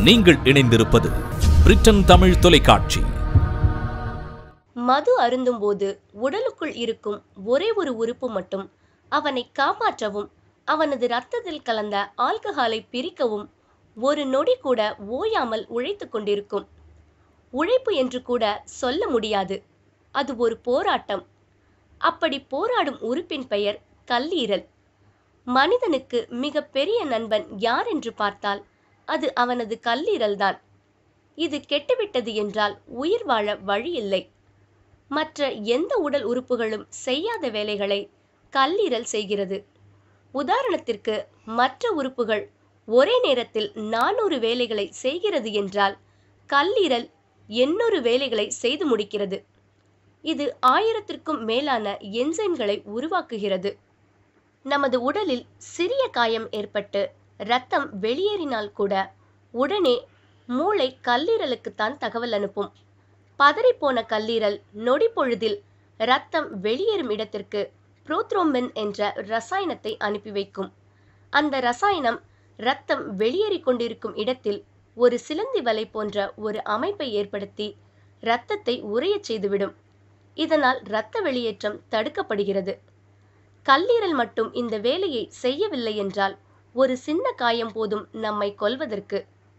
நீங்கள் இணைந்திருப்பது பிரிட்டன் தமிழ் தொலைக்காட்சி மது அருந்தும்போது உடலுக்குள் இருக்கும் ஒரே ஒரு உறுப்பு மட்டும் அவனை காப்பாற்றவும் அவனது இரத்தத்தில் கலந்த ஆல்கஹாலை பிரிக்கவும் ஒரு நொடி கூட ஓயாமல் உழைத்துக் கொண்டிருக்கும் உழைப்பு என்று கூட சொல்ல முடியாது அது ஒரு போராட்டம் அப்படி போராடும் உறுப்பின் பெயர் கல்லீரல் மனிதனுக்கு மிக பெரிய நண்பன் யார் என்று பார்த்தால் அது அவனது கல்லீரல்தான் இது கெட்டுவிட்டது என்றால் உயிர் வாழ வழியில்லை மற்ற எந்த உடல் உறுப்புகளும் செய்யாத வேலைகளை கல்லீரல் செய்கிறது உதாரணத்திற்கு மற்ற உறுப்புகள் ஒரே நேரத்தில் நானூறு வேலைகளை செய்கிறது என்றால் கல்லீரல் எண்ணூறு வேலைகளை செய்து முடிக்கிறது இது ஆயிரத்திற்கும் மேலான என்சைம்களை உருவாக்குகிறது நமது உடலில் சிறிய காயம் ஏற்பட்டு இரத்தம் வெளியேறினால் கூட உடனே மூளை கல்லீரலுக்குத்தான் தகவல் அனுப்பும் பதறிப்போன கல்லீரல் நொடி பொழுதில் இரத்தம் வெளியேறும் இடத்திற்கு புரோத்ரோம்பின் என்ற ரசாயனத்தை அனுப்பி வைக்கும் அந்த ரசாயனம் இரத்தம் வெளியேறிக் கொண்டிருக்கும் இடத்தில் ஒரு சிலந்தி வலை போன்ற ஒரு அமைப்பை ஏற்படுத்தி இரத்தத்தை உறையச் செய்துவிடும் இதனால் இரத்த வெளியேற்றம் தடுக்கப்படுகிறது கல்லீரல் மட்டும் இந்த வேலையை செய்யவில்லை என்றால் ஒரு சின்ன காயம் போதும் நம்மை கொல்வதற்கு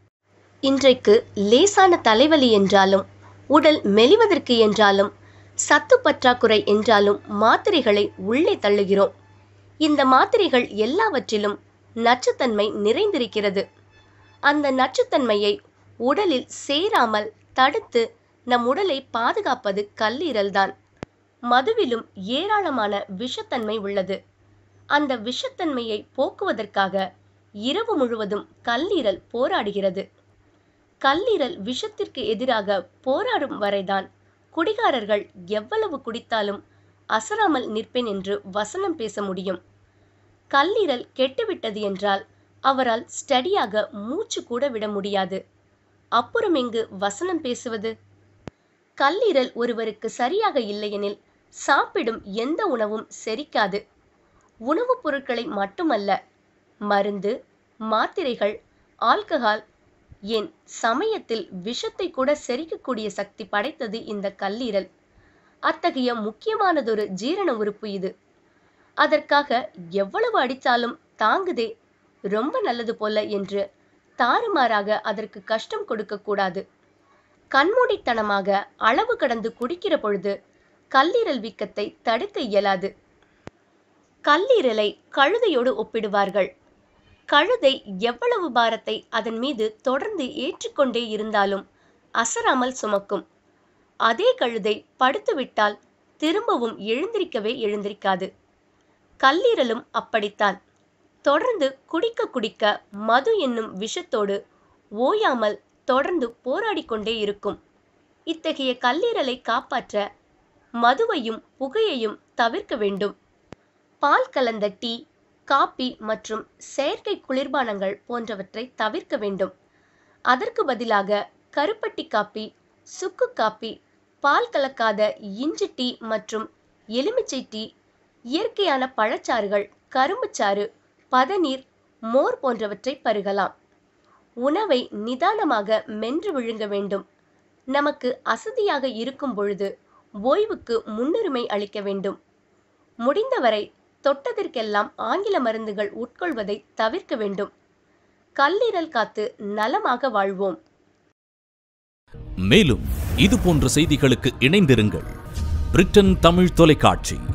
இன்றைக்கு லேசான தலைவலி என்றாலும் உடல் மெலிவதற்கு என்றாலும் சத்து பற்றாக்குறை என்றாலும் மாத்திரைகளை உள்ளே தள்ளுகிறோம் இந்த மாத்திரைகள் எல்லாவற்றிலும் நச்சுத்தன்மை நிறைந்திருக்கிறது அந்த நச்சுத்தன்மையை உடலில் சேராமல் தடுத்து நம் உடலை பாதுகாப்பது கல்லீரல்தான் மதுவிலும் ஏராளமான விஷத்தன்மை உள்ளது அந்த விஷத்தன்மையை போக்குவதற்காக இரவு முழுவதும் கல்லீரல் போராடுகிறது கல்லீரல் விஷத்திற்கு எதிராக போராடும் வரைதான் குடிகாரர்கள் எவ்வளவு குடித்தாலும் அசராமல் நிற்பேன் என்று வசனம் பேச முடியும் கல்லீரல் கெட்டுவிட்டது என்றால் அவரால் ஸ்டடியாக மூச்சு கூட விட முடியாது அப்புறம் எங்கு வசனம் பேசுவது கல்லீரல் ஒருவருக்கு சரியாக இல்லையெனில் சாப்பிடும் எந்த உணவும் செரிக்காது உணவுப் பொருட்களை மட்டுமல்ல மருந்து மாத்திரைகள் ஆல்கஹால் ஏன் சமயத்தில் விஷத்தை கூட செரிக்கக்கூடிய சக்தி படைத்தது இந்த கல்லீரல் அத்தகைய முக்கியமானதொரு ஜீரண உறுப்பு இது அதற்காக எவ்வளவு அடித்தாலும் தாங்குதே ரொம்ப நல்லது போல என்று தாறுமாறாக அதற்கு கஷ்டம் கொடுக்க கூடாது கண்மூடித்தனமாக அளவு கடந்து குடிக்கிற பொழுது கல்லீரல் வீக்கத்தை தடுக்க இயலாது கல்லீரலை கழுதையோடு ஒப்பிடுவார்கள் கழுதை எவ்வளவு பாரத்தை அதன் மீது தொடர்ந்து ஏற்றிக்கொண்டே இருந்தாலும் அசராமல் சுமக்கும் அதே கழுதை படுத்துவிட்டால் திரும்பவும் எழுந்திருக்கவே எழுந்திருக்காது கல்லீரலும் அப்படித்தான் தொடர்ந்து குடிக்க குடிக்க மது என்னும் விஷத்தோடு ஓயாமல் தொடர்ந்து போராடிக் கொண்டே இருக்கும் இத்தகைய கல்லீரலை காப்பாற்ற மதுவையும் புகையையும் தவிர்க்க வேண்டும் பால் கலந்த டீ காபி மற்றும் செயற்கை குளிர்பானங்கள் போன்றவற்றை தவிர்க்க வேண்டும் அதற்கு பதிலாக கருப்பட்டி காப்பி சுக்கு காப்பி பால் கலக்காத இஞ்சி டீ மற்றும் எலுமிச்சை டீ இயற்கையான பழச்சாறுகள் கரும்புச்சாறு பதநீர் மோர் போன்றவற்றை பருகலாம் உணவை நிதானமாக மென்று விழுங்க வேண்டும் நமக்கு அசதியாக இருக்கும் பொழுது ஓய்வுக்கு முன்னுரிமை அளிக்க வேண்டும் முடிந்தவரை தொட்டதற்கெல்லாம் ஆங்கில மருந்துகள் உட்கொள்வதை தவிர்க்க வேண்டும் கல்லீரல் காத்து நலமாக வாழ்வோம் மேலும் இது போன்ற செய்திகளுக்கு இணைந்திருங்கள் பிரிட்டன் தமிழ் தொலைக்காட்சி